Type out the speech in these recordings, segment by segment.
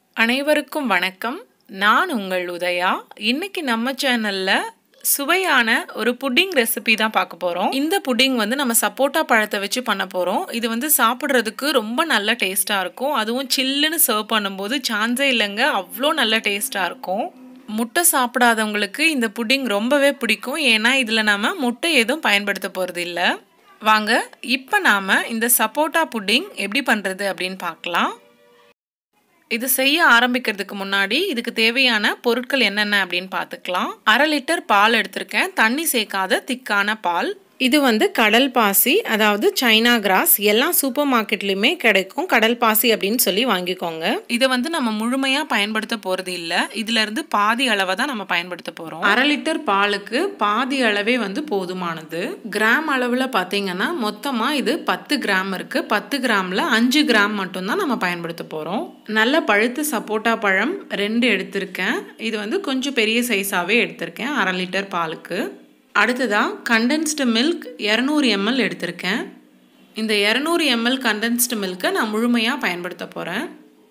அனைவருக்கும் வணக்கம் நான் உங்கள் உதயா இன்னைக்கு நம்ம சேனல்ல சுவையான ஒரு புட்டிங் ரெசிபி தான் பார்க்க போகிறோம் இந்த புட்டிங் வந்து நம்ம சப்போட்டா பழத்தை வச்சு பண்ண போகிறோம் இது வந்து சாப்பிட்றதுக்கு ரொம்ப நல்ல டேஸ்ட்டாக இருக்கும் அதுவும் சில்லுன்னு சர்வ் பண்ணும்போது சான்ஸே இல்லைங்க அவ்வளோ நல்ல டேஸ்ட்டாக இருக்கும் முட்டை சாப்பிடாதவங்களுக்கு இந்த புட்டிங் ரொம்பவே பிடிக்கும் ஏன்னா இதில் நம்ம முட்டை எதுவும் பயன்படுத்த போகிறது இல்லை வாங்க இப்போ நாம் இந்த சப்போட்டா புட்டிங் எப்படி பண்ணுறது அப்படின்னு பார்க்கலாம் இது செய்ய ஆரம்பிக்கிறதுக்கு முன்னாடி இதுக்கு தேவையான பொருட்கள் என்னென்ன அப்படின்னு பார்த்துக்கலாம் அரை லிட்டர் பால் எடுத்திருக்கேன் தண்ணி சேர்க்காத திக்கான பால் இது வந்து கடல் பாசி அதாவது சைனா கிராஸ் எல்லா சூப்பர் மார்க்கெட்லையுமே கிடைக்கும் கடல் பாசி அப்படின்னு சொல்லி வாங்கிக்கோங்க இதை வந்து நம்ம முழுமையாக பயன்படுத்த போகிறது இல்லை இதுலேருந்து பாதி அளவை தான் நம்ம பயன்படுத்த போகிறோம் அரை லிட்டர் பாலுக்கு பாதி அளவே வந்து போதுமானது கிராம் அளவில் பார்த்தீங்கன்னா மொத்தமாக இது பத்து கிராம் இருக்குது பத்து கிராமில் அஞ்சு கிராம் மட்டும்தான் நம்ம பயன்படுத்த போகிறோம் நல்ல பழுத்த சப்போட்டா பழம் ரெண்டு எடுத்திருக்கேன் இது வந்து கொஞ்சம் பெரிய சைஸாகவே எடுத்திருக்கேன் அரை லிட்டர் பாலுக்கு அடுத்ததாக கண்டென்ஸ்டு மில்க் இரநூறு எம்எல் எடுத்திருக்கேன் இந்த இரநூறு எம்எல் கண்டென்ஸ்டு மில்க்கை நான் முழுமையாக பயன்படுத்த போகிறேன்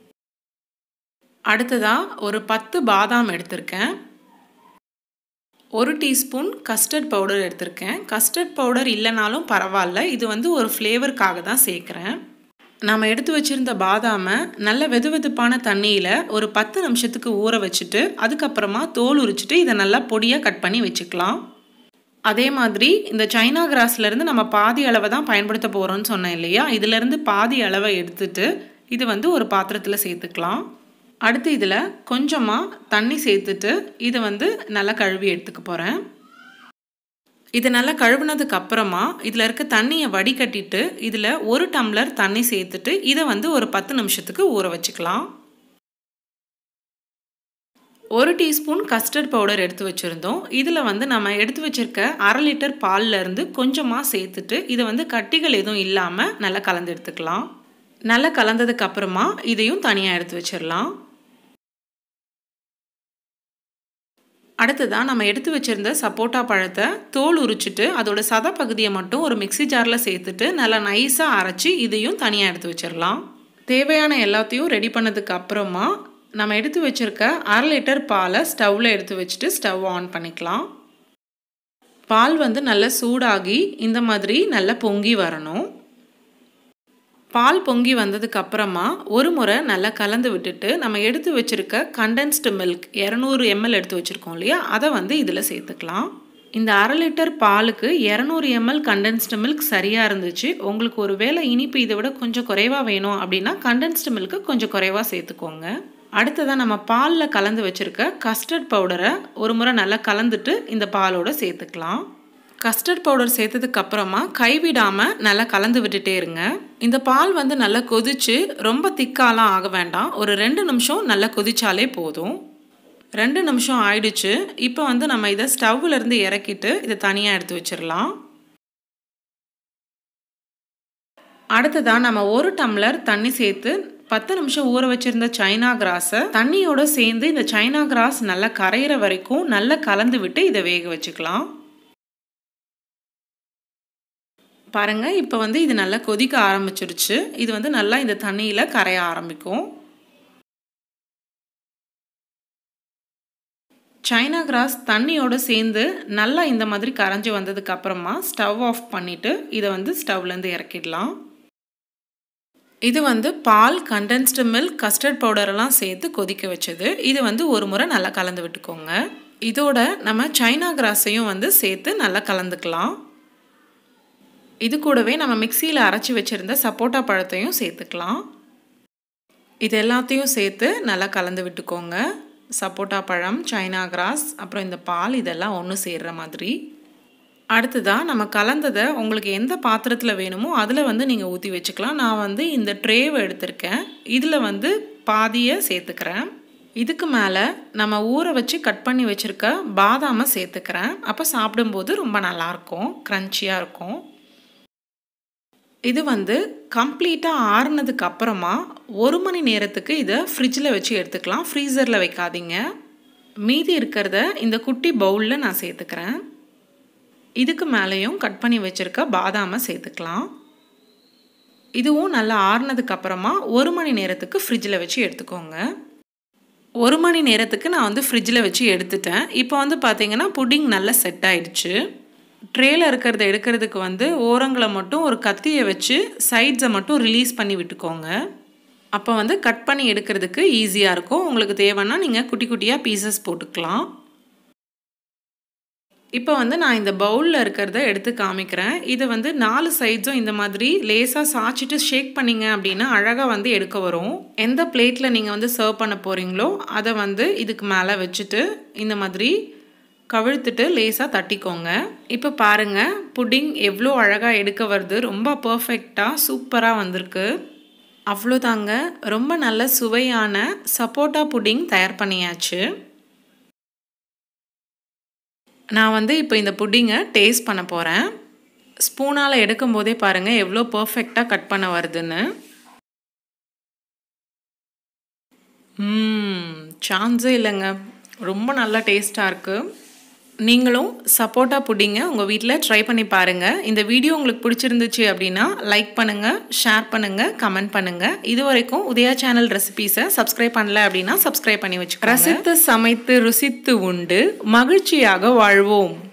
அடுத்ததாக ஒரு பத்து பாதாம் எடுத்திருக்கேன் ஒரு டீஸ்பூன் கஸ்டர்ட் பவுடர் எடுத்திருக்கேன் கஸ்டர்ட் பவுடர் இல்லைனாலும் பரவாயில்ல இது வந்து ஒரு ஃப்ளேவருக்காக தான் சேர்க்குறேன் நம்ம எடுத்து வச்சுருந்த பாதாமை நல்ல வெது வெதுப்பான தண்ணியில் ஒரு பத்து நிமிஷத்துக்கு ஊற வச்சுட்டு அதுக்கப்புறமா தோல் உரிச்சிட்டு இதை நல்லா பொடியாக கட் பண்ணி வச்சுக்கலாம் அதே மாதிரி இந்த சைனா கிராஸ்லேருந்து நம்ம பாதி அளவை தான் பயன்படுத்த போகிறோம்னு சொன்னேன் இல்லையா இதிலேருந்து பாதி அளவை எடுத்துட்டு இது வந்து ஒரு பாத்திரத்தில் சேர்த்துக்கலாம் அடுத்து இதில் கொஞ்சமாக தண்ணி சேர்த்துட்டு இதை வந்து நல்லா கழுவி எடுத்துக்க போகிறேன் இது நல்லா கழுவுனதுக்கு அப்புறமா இதில் இருக்க தண்ணியை வடிகட்டிட்டு இதில் ஒரு டம்ளர் தண்ணி சேர்த்துட்டு இதை வந்து ஒரு பத்து நிமிஷத்துக்கு ஊற வச்சுக்கலாம் ஒரு டீஸ்பூன் கஸ்டர்ட் பவுடர் எடுத்து வச்சுருந்தோம் இதில் வந்து நம்ம எடுத்து வச்சுருக்க அரை லிட்டர் பாலில் இருந்து கொஞ்சமாக சேர்த்துட்டு இதை வந்து கட்டிகள் எதுவும் இல்லாமல் நல்லா கலந்து எடுத்துக்கலாம் நல்லா கலந்ததுக்கு அப்புறமா இதையும் தனியாக எடுத்து வச்சிடலாம் அடுத்ததாக நம்ம எடுத்து வச்சுருந்த சப்போட்டா பழத்தை தோல் உரிச்சிட்டு அதோட சத பகுதியை மட்டும் ஒரு மிக்சி ஜாரில் சேர்த்துட்டு நல்லா நைஸாக அரைச்சி இதையும் தனியாக எடுத்து வச்சிடலாம் தேவையான எல்லாத்தையும் ரெடி பண்ணதுக்கு அப்புறமா நம்ம எடுத்து வச்சுருக்க அரை லிட்டர் பாலை ஸ்டவ்வில் எடுத்து வச்சுட்டு ஸ்டவ் ஆன் பண்ணிக்கலாம் பால் வந்து நல்லா சூடாகி இந்த மாதிரி நல்லா பொங்கி வரணும் பால் பொங்கி வந்ததுக்கு அப்புறமா ஒரு முறை நல்லா கலந்து விட்டுட்டு நம்ம எடுத்து வச்சுருக்க கண்டென்ஸ்டு மில்க் இரநூறு எம்எல் எடுத்து வச்சுருக்கோம் இல்லையா அதை வந்து இதில் சேர்த்துக்கலாம் இந்த அரை லிட்டர் பாலுக்கு இரநூறு எம்எல் கண்டென்ஸ்டு மில்க் சரியாக இருந்துச்சு உங்களுக்கு ஒரு வேளை இனிப்பு இதை விட கொஞ்சம் குறைவாக வேணும் அப்படின்னா கண்டென்ஸ்டு மில்க்கு கொஞ்சம் குறைவாக சேர்த்துக்கோங்க அடுத்ததாக நம்ம பாலில் கலந்து வச்சுருக்க கஸ்டர்ட் பவுடரை ஒரு முறை நல்லா கலந்துட்டு இந்த பாலோட சேர்த்துக்கலாம் கஸ்டர்ட் பவுடர் சேர்த்ததுக்கு அப்புறமா கைவிடாமல் நல்லா கலந்து விட்டுட்டே இருங்க இந்த பால் வந்து நல்லா கொதிச்சு ரொம்ப திக்காலாம் ஆக வேண்டாம் ஒரு ரெண்டு நிமிஷம் நல்லா கொதிச்சாலே போதும் ரெண்டு நிமிஷம் ஆயிடுச்சு இப்போ வந்து நம்ம இதை ஸ்டவ்லேருந்து இறக்கிட்டு இதை தனியாக எடுத்து வச்சிடலாம் அடுத்ததாக நம்ம ஒரு டம்ளர் தண்ணி சேர்த்து பத்து நிமிஷம் ஊற வச்சிருந்த சைனா கிராஸை தண்ணியோட சேர்ந்து இந்த சைனா கிராஸ் நல்லா கரையிற வரைக்கும் நல்லா கலந்து விட்டு இதை வேக வச்சுக்கலாம் பாருங்க இப்போ வந்து இது நல்லா கொதிக்க ஆரம்பிச்சிருச்சு இது வந்து நல்லா இந்த தண்ணியில் கரைய ஆரம்பிக்கும் சைனா கிராஸ் தண்ணியோடு சேர்ந்து நல்லா இந்த மாதிரி கரைஞ்சி வந்ததுக்கு அப்புறமா ஸ்டவ் ஆஃப் பண்ணிவிட்டு இதை வந்து ஸ்டவ்லேருந்து இறக்கிடலாம் இது வந்து பால் கண்டென்ஸ்டு மில்க் கஸ்டர்ட் பவுடரெல்லாம் சேர்த்து கொதிக்க வச்சது இது வந்து ஒரு முறை நல்லா கலந்து விட்டுக்கோங்க இதோட நம்ம சைனா கிராஸையும் வந்து சேர்த்து நல்லா கலந்துக்கலாம் இது கூடவே நம்ம மிக்சியில் அரைச்சி வச்சுருந்த சப்போட்டா பழத்தையும் சேர்த்துக்கலாம் இது எல்லாத்தையும் சேர்த்து நல்லா கலந்து விட்டுக்கோங்க சப்போட்டா பழம் சைனா கிராஸ் அப்புறம் இந்த பால் இதெல்லாம் ஒன்று சேர்கிற மாதிரி அடுத்ததாக நம்ம கலந்ததை உங்களுக்கு எந்த பாத்திரத்தில் வேணுமோ அதில் வந்து நீங்கள் ஊற்றி வச்சுக்கலாம் நான் வந்து இந்த ட்ரேவை எடுத்திருக்கேன் இதில் வந்து பாதியை சேர்த்துக்கிறேன் இதுக்கு மேலே நம்ம ஊற வச்சு கட் பண்ணி வச்சுருக்க பாதாமை சேர்த்துக்கிறேன் அப்போ சாப்பிடும்போது ரொம்ப நல்லாயிருக்கும் க்ரன்ச்சியாக இருக்கும் இது வந்து கம்ப்ளீட்டாக ஆறுனதுக்கு அப்புறமா ஒரு மணி நேரத்துக்கு இதை ஃப்ரிட்ஜில் வச்சு எடுத்துக்கலாம் ஃப்ரீசரில் வைக்காதீங்க மீதி இருக்கிறத இந்த குட்டி பவுலில் நான் சேர்த்துக்கிறேன் இதுக்கு மேலேயும் கட் பண்ணி வச்சுருக்க பாதாமை சேர்த்துக்கலாம் இதுவும் நல்லா ஆறுனதுக்கு அப்புறமா ஒரு மணி நேரத்துக்கு ஃப்ரிட்ஜில் வச்சு எடுத்துக்கோங்க ஒரு மணி நேரத்துக்கு நான் வந்து ஃப்ரிட்ஜில் வச்சு எடுத்துட்டேன் இப்போ வந்து பார்த்தீங்கன்னா புட்டிங் நல்லா செட் ஆயிடுச்சு ட்ரேயில் இருக்கிறத எடுக்கிறதுக்கு வந்து ஓரங்களை மட்டும் ஒரு கத்தியை வச்சு சைட்ஸை மட்டும் ரிலீஸ் பண்ணி விட்டுக்கோங்க அப்போ வந்து கட் பண்ணி எடுக்கிறதுக்கு ஈஸியாக இருக்கும் உங்களுக்கு தேவைன்னா நீங்கள் குட்டி குட்டியாக பீசஸ் போட்டுக்கலாம் இப்போ வந்து நான் இந்த பவுலில் இருக்கிறத எடுத்து காமிக்கிறேன் இதை வந்து நாலு சைட்ஸும் இந்த மாதிரி லேசாக சாய்ச்சிட்டு ஷேக் பண்ணிங்க அப்படின்னா அழகாக வந்து எடுக்க வரும் எந்த பிளேட்டில் நீங்கள் வந்து சர்வ் பண்ண போகிறீங்களோ அதை வந்து இதுக்கு மேலே வச்சுட்டு இந்த மாதிரி கவிழ்த்துட்டு லேசாக தட்டிக்கோங்க இப்போ பாருங்கள் புட்டிங் எவ்வளோ அழகாக எடுக்க வருது ரொம்ப பர்ஃபெக்டாக சூப்பராக வந்திருக்கு அவ்வளோதாங்க ரொம்ப நல்ல சுவையான சப்போட்டா புட்டிங் தயார் பண்ணியாச்சு நான் வந்து இப்போ இந்த புட்டிங்கை டேஸ்ட் பண்ண போகிறேன் ஸ்பூனால் எடுக்கும் போதே பாருங்கள் எவ்வளோ பர்ஃபெக்டாக கட் பண்ண வருதுன்னு சான்ஸே இல்லைங்க ரொம்ப நல்லா டேஸ்ட்டாக இருக்குது நீங்களும் சப்போட்டா புட்டிங்க உங்கள் வீட்டில் ட்ரை பண்ணி பாருங்கள் இந்த வீடியோ உங்களுக்கு பிடிச்சிருந்துச்சு அப்படின்னா லைக் பண்ணுங்கள் ஷேர் பண்ணுங்கள் கமெண்ட் பண்ணுங்கள் இது வரைக்கும் உதயா சேனல் ரெசிபீஸை சப்ஸ்கிரைப் பண்ணல அப்படின்னா சப்ஸ்கிரைப் பண்ணி வச்சுக்கோங்க ரசித்து சமைத்து ருசித்து உண்டு மகிழ்ச்சியாக வாழ்வோம்